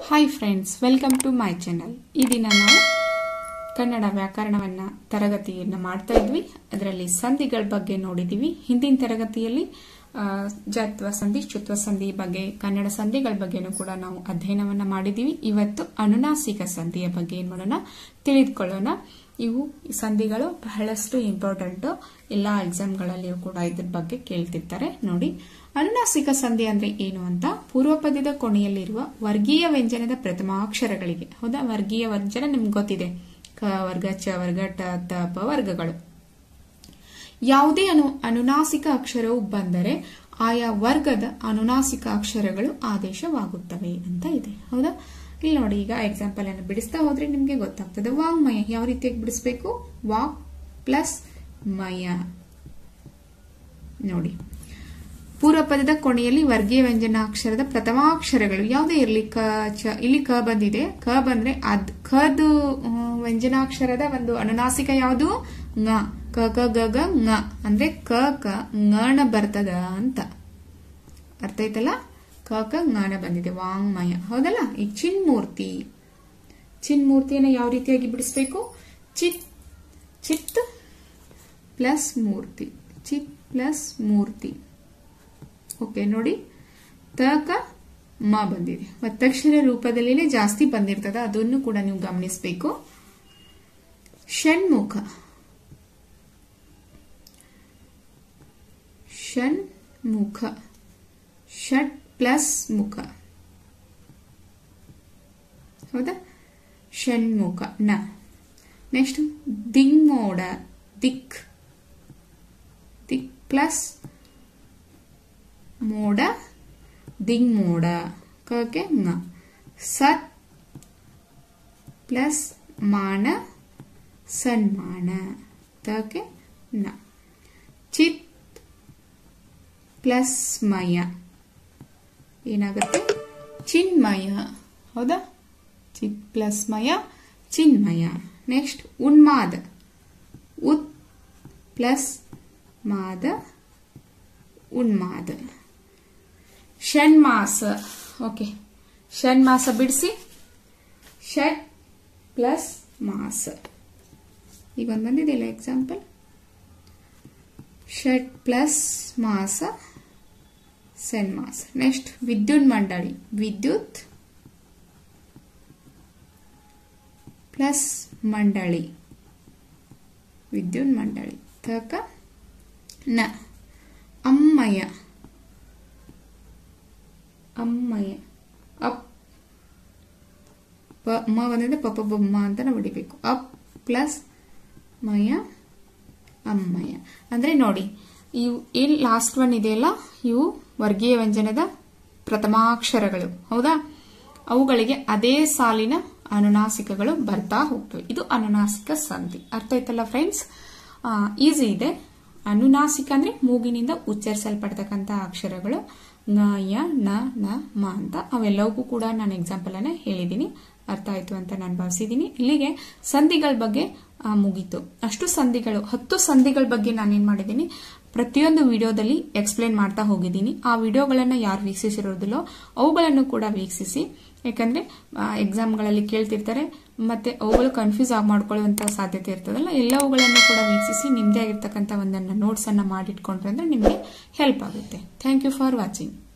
hi friends welcome to my channel ಈ ದಿನ ನಾವು ಕನ್ನಡ ವ್ಯಾಕರಣವನ್ನ ತರಗತಿಯನ್ನು ಮಾಡ್ತಾ ಇದ್ವಿ ಅದರಲ್ಲಿ ಸಂಧಿಗಳ ಬಗ್ಗೆ ನೋಡಿದೀವಿ ಹಿಂದಿನ ತರಗತಿಯಲ್ಲಿ ಆ, ಜತ್ವ ಸಂಧಿ ಚುತ್ವ ಸಂಧಿ ಬಗ್ಗೆ ಕನ್ನಡ ಸಂಧಿಗಳ ಬಗ್ಗೆನೂ ಕೂಡ ನಾವು ಅಧ್ಯಯನವನ್ನ ಮಾಡಿದೀವಿ ಇವತ್ತು ಅನುನಾಸಿಕ ಸಂಧಿಯ ಬಗ್ಗೆ ಏನ್ ಮಾಡೋಣ ತಿಳಿದುಕೊಳ್ಳೋಣ ಇವು ಸಂಧಿಗಳು ಬಹಳಷ್ಟು ಇಂಪಾರ್ಟೆಂಟ್ ಎಲ್ಲಾ ಎಕ್ಸಾಮ್ಗಳಲ್ಲಿಯೂ ಕೂಡ ಇದ್ರ ಬಗ್ಗೆ ಕೇಳ್ತಿರ್ತಾರೆ ನೋಡಿ ಅನುನಾಸಿಕ ಸಂಧಿ ಅಂದ್ರೆ ಏನು ಅಂತ ಪೂರ್ವ ಪದ್ಯದ ಕೊನೆಯಲ್ಲಿರುವ ವರ್ಗೀಯ ವ್ಯಂಜನದ ಪ್ರಥಮಾಕ್ಷರಗಳಿಗೆ ಹೌದಾ ವರ್ಗೀಯ ವ್ಯಂಜನ ನಿಮ್ಗೆ ಗೊತ್ತಿದೆ ಕ ವರ್ಗ ಚ ವರ್ಗ ಟ ತ ಪ ವರ್ಗಗಳು ಯಾವುದೇ ಅನು ಅನುನಾಸಿಕ ಅಕ್ಷರವು ಬಂದರೆ ಆಯಾ ವರ್ಗದ ಅನುನಾಸಿಕ ಅಕ್ಷರಗಳು ಆದೇಶವಾಗುತ್ತವೆ ಅಂತ ಇದೆ ಹೌದಾ ಇಲ್ಲಿ ನೋಡಿ ಈಗ ಎಕ್ಸಾಂಪಲ್ ಅನ್ನು ಬಿಡಿಸ್ತಾ ಹೋದ್ರೆ ನಿಮ್ಗೆ ಗೊತ್ತಾಗ್ತದೆ ವಾಂಗ್ಮಯ ಯಾವ ರೀತಿಯಾಗಿ ಬಿಡಿಸ್ಬೇಕು ವಾಕ್ ಪ್ಲಸ್ ಮಯ ನೋಡಿ ಪೂರ್ವ ಪದದ ಕೊನೆಯಲ್ಲಿ ವರ್ಗೀಯ ವ್ಯಂಜನಾಕ್ಷರದ ಪ್ರಥಮಾಕ್ಷರಗಳು ಯಾವುದೇ ಇರಲಿ ಕ ಚ ಇಲ್ಲಿ ಕ ಬಂದಿದೆ ಕ ಬಂದ್ರೆ ಅದ್ ಖದು ಆ, ವ್ಯಂಜನಾಕ್ಷರದ ಒಂದು ಅನುನಾಸಿಕ ಯಾವುದು ಂಗ ಕ ಕ ಗ ಗ ಂಗ ಅಂದ್ರೆ ಕ ಕ ಂಗಣ ಬರ್ತದ ಅಂತ ಅರ್ಥ ಆಯ್ತಲ್ಲ ಕ ಕ ಂಗಣ ಬಂದಿದೆ ವಾಂಗ್ಮಯ ಹೌದಲ್ಲ ಈ ಚಿನ್ಮೂರ್ತಿ ಚಿನ್ಮೂರ್ತಿಯನ್ನ ಯಾವ ರೀತಿಯಾಗಿ ಬಿಡಿಸ್ಬೇಕು ಚಿತ್ ಚಿತ್ ಪ್ಲಸ್ ಮೂರ್ತಿ ಚಿತ್ ಪ್ಲಸ್ ಮೂರ್ತಿ ಓಕೆ ನೋಡಿ ತಕ ಮ ಬಂದಿದೆ ಒತ್ತಕ್ಷರ ರೂಪದಲ್ಲಿನೇ ಜಾಸ್ತಿ ಬಂದಿರ್ತದ ಅದನ್ನು ಕೂಡ ನೀವು ಗಮನಿಸಬೇಕು ಷಣ್ಮುಖ ಷಣ್ಮುಖ ಷಟ್ ಪ್ಲಸ್ ಮುಖ ಹೌದಾ ಷಣ್ಮುಖ ನ ನೆಕ್ಸ್ಟ್ ದಿಗ್ಮೋಡ ದಿಕ್ ದಿಕ್ ಪ್ಲಸ್ ಮೋಡ ದಿಗ್ಮೋಡ ಕಕ್ಕೆ ಂಗ ಸತ್ ಪ್ಲಸ್ ಮಾನ ಸನ್ಮಾನ ತಕ್ಕೆ ನ ಚಿತ್ ಪ್ಲಸ್ ಮಯ ಏನಾಗುತ್ತೆ ಚಿನ್ಮಯ ಹೌದಾ ಚಿತ್ ಪ್ಲಸ್ ಮಯ ಚಿನ್ಮಯ ನೆಕ್ಸ್ಟ್ ಉನ್ಮಾದ ಉತ್ ಪ್ಲಸ್ ಮಾದ ಉನ್ಮಾದ ಷಣ್ಮಾಸ ಓಕೆ ಷಣ್ಮಾಸ ಬಿಡಿಸಿ ಷಟ್ ಪ್ಲಸ್ ಮಾಸ ಈಗ ಒಂದು ಬಂದಿದೆಯಲ್ಲ ಎಕ್ಸಾಂಪಲ್ ಷಟ್ ಪ್ಲಸ್ ಮಾಸ ಸನ್ಮಾಸ ನೆಕ್ಸ್ಟ್ ವಿದ್ಯುತ್ ಮಂಡಳಿ ವಿದ್ಯುತ್ ಪ್ಲಸ್ ಮಂಡಳಿ ವಿದ್ಯುತ್ ಮಂಡಳಿ ತಕ ನ ಅಮ್ಮಯ ಅಮ್ಮಯ ಅಪ್ ಪ ಮ ಬಂದಿದೆ ಪಪ ಬೊಮ್ಮ ಅಂತ ನಾವು ಹೊಡಿಬೇಕು ಅಪ್ ಪ್ಲಸ್ ಮಯ ಅಮ್ಮಯ ಅಂದ್ರೆ ನೋಡಿ ಇವು ಏನ್ ಲಾಸ್ಟ್ ಒನ್ ಇದೆಯಲ್ಲ ಇವು ವರ್ಗೀಯ ವ್ಯಂಜನದ ಪ್ರಥಮಾಕ್ಷರಗಳು ಹೌದಾ ಅವುಗಳಿಗೆ ಅದೇ ಸಾಲಿನ ಅನುನಾಸಿಕಗಳು ಬರ್ತಾ ಹೋಗ್ತವೆ ಇದು ಅನುನಾಸಿಕ ಸಂಧಿ ಅರ್ಥ ಆಯ್ತಲ್ಲ ಫ್ರೆಂಡ್ಸ್ ಈಸಿ ಇದೆ ಅನುನಾಸಿಕ ಅಂದ್ರೆ ಮೂಗಿನಿಂದ ಉಚ್ಚರಿಸಲ್ಪಡ್ತಕ್ಕಂಥ ಅಕ್ಷರಗಳು ಂಗ ಯ ನ ನ ಮ ಅಂತ ಅವೆಲ್ಲವಕ್ಕೂ ಕೂಡ ನಾನು ಎಕ್ಸಾಂಪಲ್ ಅನ್ನ ಹೇಳಿದ್ದೀನಿ ಅರ್ಥ ಆಯ್ತು ಅಂತ ನಾನು ಭಾವಿಸಿದ್ದೀನಿ ಇಲ್ಲಿಗೆ ಸಂಧಿಗಳ ಬಗ್ಗೆ ಆ, ಮುಗೀತು ಅಷ್ಟು ಸಂಧಿಗಳು ಹತ್ತು ಸಂಧಿಗಳ ಬಗ್ಗೆ ನಾನೇನ್ ಮಾಡಿದ್ದೀನಿ ಪ್ರತಿಯೊಂದು ವಿಡಿಯೋದಲ್ಲಿ ಎಕ್ಸ್ಪ್ಲೇನ್ ಮಾಡ್ತಾ ಹೋಗಿದ್ದೀನಿ ಆ ವಿಡಿಯೋಗಳನ್ನ ಯಾರು ವೀಕ್ಷಿಸಿರೋದಿಲ್ಲೋ ಅವುಗಳನ್ನು ಕೂಡ ವೀಕ್ಷಿಸಿ ಯಾಕಂದ್ರೆ ಎಕ್ಸಾಮ್ಗಳಲ್ಲಿ ಕೇಳ್ತಿರ್ತಾರೆ ಮತ್ತೆ ಅವುಗಳು ಕನ್ಫ್ಯೂಸ್ ಆಗಿ ಮಾಡ್ಕೊಳ್ಳುವಂತ ಸಾಧ್ಯತೆ ಇರ್ತದಲ್ಲ ಎಲ್ಲವುಗಳನ್ನು ಕೂಡ ವೀಕ್ಷಿಸಿ ನಿಮ್ದೇ ಆಗಿರ್ತಕ್ಕಂಥ ಒಂದನ್ನ ನೋಟ್ಸ್ ಅನ್ನ ಮಾಡಿಟ್ಕೊಂಡ್ರೆ ಅಂದ್ರೆ ನಿಮಗೆ ಹೆಲ್ಪ್ ಆಗುತ್ತೆ ಥ್ಯಾಂಕ್ ಯು ಫಾರ್ ವಾಚಿಂಗ್